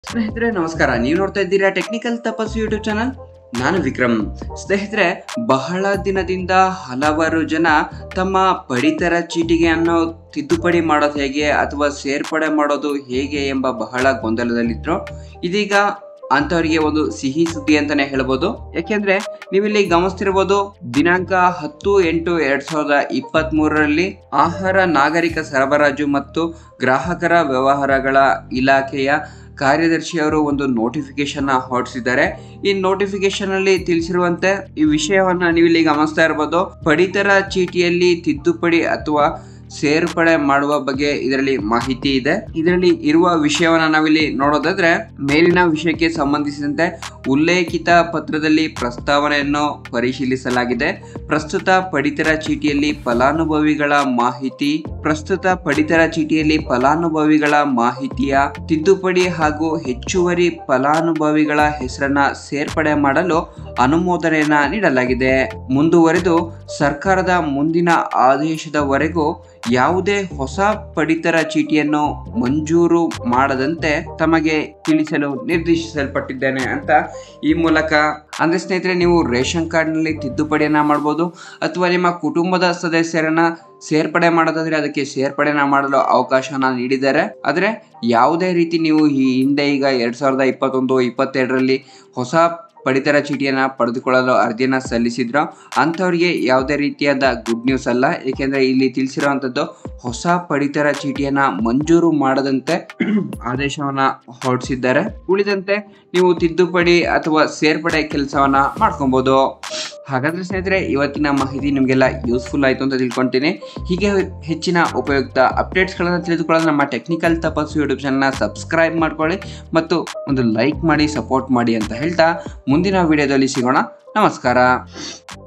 ಸ್ನೇಹಿತರೆ ನಮಸ್ಕಾರ ನೀವು ನೋಡ್ತಾ ಇದ್ದೀರಾ ಟೆಕ್ನಿಕಲ್ ತಪಸ್ಸು ಯೂಟ್ಯೂಬ್ ಚಾನಲ್ ನಾನು ವಿಕ್ರಮ್ ಸ್ನೇಹಿತರೆ ಬಹಳ ದಿನದಿಂದ ಹಲವಾರು ಜನ ತಮ್ಮ ಪಡಿತರ ಚೀಟಿಗೆ ಅನ್ನೋ ತಿದ್ದುಪಡಿ ಮಾಡೋದು ಹೇಗೆ ಅಥವಾ ಸೇರ್ಪಡೆ ಮಾಡೋದು ಹೇಗೆ ಎಂಬ ಬಹಳ ಗೊಂದಲದಲ್ಲಿದ್ರು ಇದೀಗ ಅಂತವರಿಗೆ ಒಂದು ಸಿಹಿ ಸುದ್ದಿ ಅಂತಾನೆ ಹೇಳ್ಬೋದು ಯಾಕೆಂದ್ರೆ ನೀವಿಲ್ಲಿ ಗಮನಿಸ್ತಿರ್ಬೋದು ದಿನಾಂಕ ಹತ್ತು ಎಂಟು ಎರಡ್ ಸಾವಿರದ ಇಪ್ಪತ್ತ್ ಮೂರರಲ್ಲಿ ಆಹಾರ ನಾಗರಿಕ ಸರಬರಾಜು ಮತ್ತು ಗ್ರಾಹಕರ ವ್ಯವಹಾರಗಳ ಇಲಾಖೆಯ ಕಾರ್ಯದರ್ಶಿಯವರು ಒಂದು ನೋಟಿಫಿಕೇಶನ್ ಹೊರಡಿಸಿದ್ದಾರೆ ಈ ನೋಟಿಫಿಕೇಶನ್ ಅಲ್ಲಿ ತಿಳಿಸಿರುವಂತೆ ಈ ವಿಷಯವನ್ನ ನೀವು ಇಲ್ಲಿ ಗಮನಿಸ್ತಾ ಇರಬಹುದು ಪಡಿತರ ಚೀಟಿಯಲ್ಲಿ ತಿದ್ದುಪಡಿ ಅಥವಾ ಸೇರ್ಪಡೆ ಮಾಡುವ ಬಗ್ಗೆ ಇದರಲ್ಲಿ ಮಾಹಿತಿ ಇದೆ ಇದರಲ್ಲಿ ಇರುವ ವಿಷಯವನ್ನ ನಾವಿಲ್ಲಿ ನೋಡೋದಾದ್ರೆ ಮೇಲಿನ ವಿಷಯಕ್ಕೆ ಸಂಬಂಧಿಸಿದಂತೆ ಉಲ್ಲೇಖಿತ ಪತ್ರದಲ್ಲಿ ಪ್ರಸ್ತಾವನೆಯನ್ನು ಪರಿಶೀಲಿಸಲಾಗಿದೆ ಪ್ರಸ್ತುತ ಪಡಿತರ ಚೀಟಿಯಲ್ಲಿ ಫಲಾನುಭವಿಗಳ ಮಾಹಿತಿ ಪ್ರಸ್ತುತ ಪಡಿತರ ಚೀಟಿಯಲ್ಲಿ ಫಲಾನುಭವಿಗಳ ಮಾಹಿತಿಯ ತಿದ್ದುಪಡಿ ಹಾಗೂ ಹೆಚ್ಚುವರಿ ಫಲಾನುಭವಿಗಳ ಹೆಸರನ್ನ ಸೇರ್ಪಡೆ ಮಾಡಲು ಅನುಮೋದನೆಯನ್ನ ನೀಡಲಾಗಿದೆ ಮುಂದುವರೆದು ಸರ್ಕಾರದ ಮುಂದಿನ ಆದೇಶದವರೆಗೂ ಯಾವುದೇ ಹೊಸ ಪಡಿತರ ಚೀಟಿಯನ್ನು ಮಂಜೂರು ಮಾಡದಂತೆ ತಮಗೆ ತಿಳಿಸಲು ನಿರ್ದೇಶಿಸಲ್ಪಟ್ಟಿದ್ದೇನೆ ಅಂತ ಈ ಮೂಲಕ ಅಂದ್ರೆ ಸ್ನೇಹಿತರೆ ನೀವು ರೇಷನ್ ಕಾರ್ಡ್ನಲ್ಲಿ ತಿದ್ದುಪಡಿಯನ್ನ ಮಾಡ್ಬೋದು ಅಥವಾ ನಿಮ್ಮ ಕುಟುಂಬದ ಸದಸ್ಯರನ್ನ ಸೇರ್ಪಡೆ ಮಾಡೋದಾದ್ರೆ ಅದಕ್ಕೆ ಸೇರ್ಪಡೆನ ಮಾಡಲು ಅವಕಾಶನ ನೀಡಿದ್ದಾರೆ ಆದರೆ ಯಾವುದೇ ರೀತಿ ನೀವು ಈ ಹಿಂದೆ ಈಗ ಎರಡ್ ಸಾವಿರದ ಇಪ್ಪತ್ತೊಂದು ಇಪ್ಪತ್ತೆರಡರಲ್ಲಿ ಹೊಸ ಪಡಿತರ ಚೀಟಿಯನ್ನ ಪಡೆದುಕೊಳ್ಳಲು ಅರ್ಜಿಯನ್ನ ಸಲ್ಲಿಸಿದ್ರು ಅಂಥವ್ರಿಗೆ ಯಾವುದೇ ರೀತಿಯಾದ ಗುಡ್ ನ್ಯೂಸ್ ಅಲ್ಲ ಏಕೆಂದ್ರೆ ಇಲ್ಲಿ ತಿಳಿಸಿರುವಂಥದ್ದು ಹೊಸ ಪಡಿತರ ಚೀಟಿಯನ್ನ ಮಂಜೂರು ಮಾಡದಂತೆ ಆದೇಶವನ್ನ ಹೊರಡಿಸಿದ್ದಾರೆ ಉಳಿದಂತೆ ನೀವು ತಿದ್ದುಪಡಿ ಅಥವಾ ಸೇರ್ಪಡೆ ಕೆಲಸವನ್ನ ಮಾಡ್ಕೊಬಹುದು ಹಾಗಾದ್ರೆ ಸ್ನೇಹಿತರೆ ಇವತ್ತಿನ ಮಾಹಿತಿ ನಿಮಗೆಲ್ಲ ಯೂಸ್ಫುಲ್ ಆಯಿತು ಅಂತ ತಿಳ್ಕೊತೀನಿ ಹೀಗೆ ಹೆಚ್ಚಿನ ಉಪಯುಕ್ತ ಅಪ್ಡೇಟ್ಸ್ಗಳನ್ನು ತಿಳಿದುಕೊಳ್ಳಲು ನಮ್ಮ ಟೆಕ್ನಿಕಲ್ ತಪಸ್ಸು ಯೂಟ್ಯೂಬ್ ಚಾನಲ್ನ ಸಬ್ಸ್ಕ್ರೈಬ್ ಮಾಡ್ಕೊಳ್ಳಿ ಮತ್ತು ಒಂದು ಲೈಕ್ ಮಾಡಿ ಸಪೋರ್ಟ್ ಮಾಡಿ ಅಂತ ಹೇಳ್ತಾ ಮುಂದಿನ ವಿಡಿಯೋದಲ್ಲಿ ಸಿಗೋಣ ನಮಸ್ಕಾರ